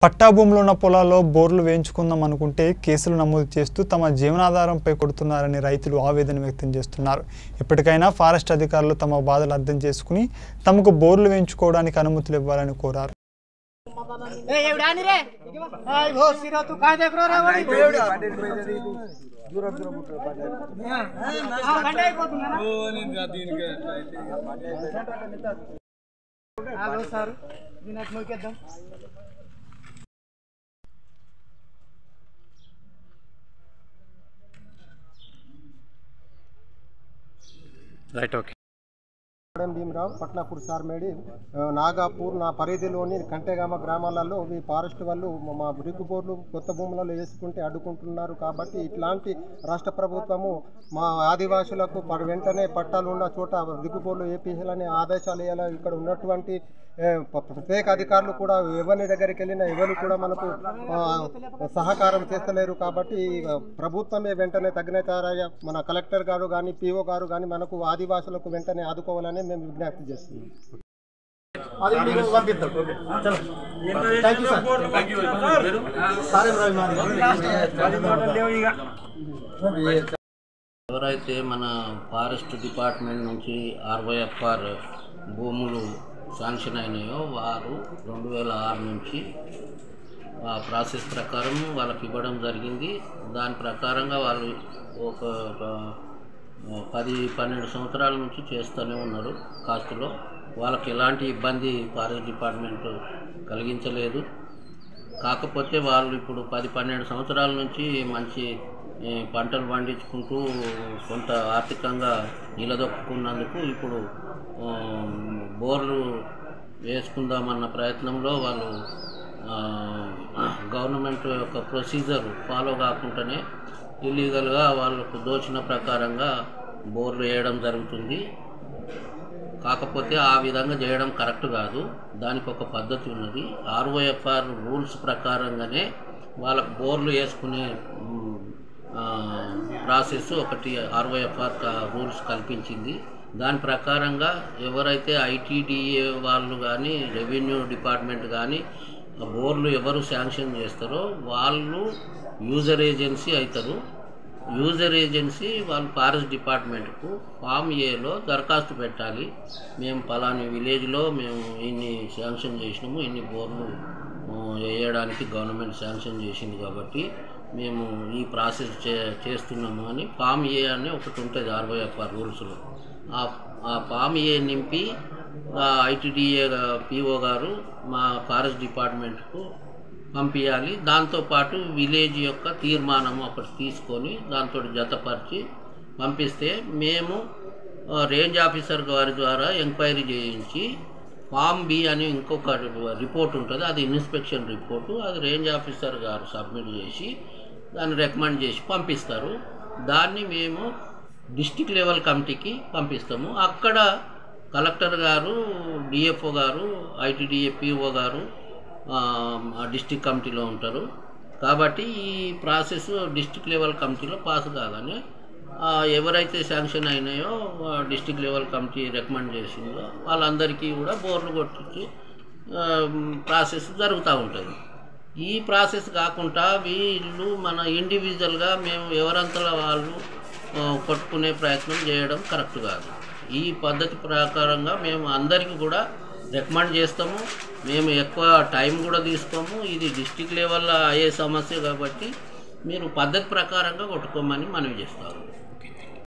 పట్టా భూములు ఉన్న పొలాల్లో బోర్లు వేయించుకుందాం అనుకుంటే కేసులు నమోదు చేస్తూ తమ జీవనాధారంపై కొడుతున్నారని రైతులు ఆవేదన వ్యక్తం చేస్తున్నారు ఇప్పటికైనా ఫారెస్ట్ అధికారులు తమ బాధలు అర్థం చేసుకుని తమకు బోర్లు వేయించుకోవడానికి అనుమతులు ఇవ్వాలని కోరారు ए एवढा आणि रे काय भो सिरा तू काय देख रे वडी हा गंडा అయిపోతుందా హలో సార్ దీనికి మొక్కేద్దాం రైట్ ఓకే కోడెం భీమరావు పట్నాపూర్ సార్మేడి ఆ, నాగాపూర్ నా పరిధిలోని కంటెగామ గ్రామాలలో ఈ ఫారెస్ట్ వాళ్ళు మా- మా రిగ్గుబోర్లు కొత్త భూములలో వేసుకుంటే అడ్డుకుంటున్నారు కాబట్టి ఇట్లాంటి రాష్ట్ర ప్రభుత్వము మా ఆదివాసులకు ప- వెంటనే పట్టాలు ఉన్న చోట రిగ్గుబోర్లు వేపించాలని ఆదేశాలు ఇవ్వాలి ఇక్కడ ఉన్నటువంటి ఏ, ప- ప్రత్యేక అధికారులు కూడా ఎవరి దగ్గరికి వెళ్ళినా ఎవరు కూడా మనకు ఆ, సహకారం చేస్తలేరు కాబట్టి ఇక ప్రభుత్వమే వెంటనే తగిన చర్య మన కలెక్టర్ గారు కానీ పిఓ గారు కానీ మనకు ఆదివాసులకు వెంటనే ఆదుకోవాలని మేము విజ్ఞప్తి చేస్తున్నాం అది మీకు పంపిద్దాం థ్యాంక్ యూ సార్ సారేం రవి మాది. ఎవరైతే మన ఫారెస్ట్ డిపార్ట్మెంట్ నుంచి ఆర్వైఎఫ్ఆర్ భూములు శాంక్షన్ అయినాయో వారు రెండు వేల ఆరు నుంచి ఆ ప్రాసెస్ ప్రకారం వాళ్ళకి ఇవ్వడం జరిగింది దాని ప్రకారంగా వాళ్ళు ఒక ఒక పది పన్నెండు సంవత్సరాల నుంచి చేస్తూనే ఉన్నారు కాస్ట్లో వాళ్ళకి ఎలాంటి ఇబ్బంది ఫారెస్ట్ డిపార్ట్మెంట్ కలిగించలేదు కాకపోతే వాళ్ళు ఇప్పుడు పది పన్నెండు సంవత్సరాల నుంచి మంచి ఏ, పంటలు పండించుకుంటూ కొంత ఆర్థికంగా నిలదొక్కున్నందుకు ఇప్పుడు ఆ, బోర్లు వేసుకుందామన్న ప్రయత్నంలో వాళ్ళు ఆ, గవర్నమెంట్ యొక్క ప్రొసీజర్ ఫాలో కాకుండానే ఇల్లీగల్గా వాళ్ళకు దోచిన ప్రకారంగా బోర్లు వేయడం జరుగుతుంది కాకపోతే ఆ విధంగా చేయడం కరెక్ట్ కాదు దానికి ఒక పద్ధతి ఉన్నది ఆర్ఓఎఫ్ఆర్ రూల్స్ ప్రకారంగానే వాళ్ళకు బోర్లు వేసుకునే మ్, ఆ, ప్రాసెస్ ఒకటి ఆర్ఓఎఫ్ఆర్ రూల్స్ కల్పించింది దాని ప్రకారంగా ఎవరైతే ఐటీడీఏ వాళ్ళు కానీ రెవెన్యూ డిపార్ట్మెంట్ కానీ ఆ బోర్లు ఎవరు శాంక్షన్ చేస్తారో వాళ్ళు యూజర్ ఏజెన్సీ అవుతారు యూజర్ ఏజెన్సీ వాళ్ళు ఫారెస్ట్ డిపార్ట్మెంట్కు ఫామ్ ఏలో దరఖాస్తు పెట్టాలి మేము పలాని విలేజ్లో మేము ఇన్ని శాంక్షన్ చేసినాము ఇన్ని బోర్లు ఆ, వేయడానికి గవర్నమెంట్ శాంక్షన్ చేసింది కాబట్టి మేము ఈ ప్రాసెస్ చే చేస్తున్నాము అని ఫామ్ ఏ అని ఒకటి ఉంటుంది ఆర్ఓఎఫ్ఆర్ రూల్స్లో ఆ ఆ ఫామ్ ఏ నింపి ఐటీడీఏ పిఓ గారు మా ఫారెస్ట్ డిపార్ట్మెంట్కు పంపించాలి దాంతోపాటు విలేజ్ యొక్క తీర్మానం ఒకటి తీసుకొని దాంతో జతపరిచి పంపిస్తే మేము ఆ, రేంజ్ ఆఫీసర్ గారి ద్వారా ఎంక్వైరీ చేయించి ఫామ్ బి అని ఇంకొక రిపోర్ట్ ఉంటుంది అది ఇన్స్పెక్షన్ రిపోర్టు అది రేంజ్ ఆఫీసర్ గారు సబ్మిట్ చేసి దాన్ని రికమెండ్ చేసి పంపిస్తారు దాన్ని మేము డిస్టిక్ లెవెల్ కమిటీకి పంపిస్తాము అక్కడ కలెక్టర్ గారు డిఎఫ్ఓ గారు ఐటీడీఏ పిఓ గారు ఆ డిస్టిక్ కమిటీలో ఉంటారు కాబట్టి ఈ ప్రాసెస్ డిస్టిక్ లెవెల్ కమిటీలో పాస్ కాగానే ఆ, ఎవరైతే శాంక్షన్ అయినాయో డిస్టిక్ లెవెల్ కమిటీ రికమెండ్ చేసిందో వాళ్ళందరికీ కూడా బోర్లు కొట్టించి ఆ, ప్రాసెస్ జరుగుతూ ఉంటుంది ఈ ప్రాసెస్ కాకుండా వీళ్ళు మన ఇండివిజువల్గా మేము ఎవరంతలా వాళ్ళు ఆ, కొట్టుకునే ప్రయత్నం చేయడం కరెక్ట్ కాదు ఈ పద్ధతి ప్రకారంగా మేము అందరికీ కూడా రికమెండ్ చేస్తాము మేము ఎక్కువ టైం కూడా తీసుకోము ఇది డిస్టిక్ లెవెల్లో అయ్యే సమస్య కాబట్టి మీరు పద్ధతి ప్రకారంగా కొట్టుకోమని మనవి చేస్తాము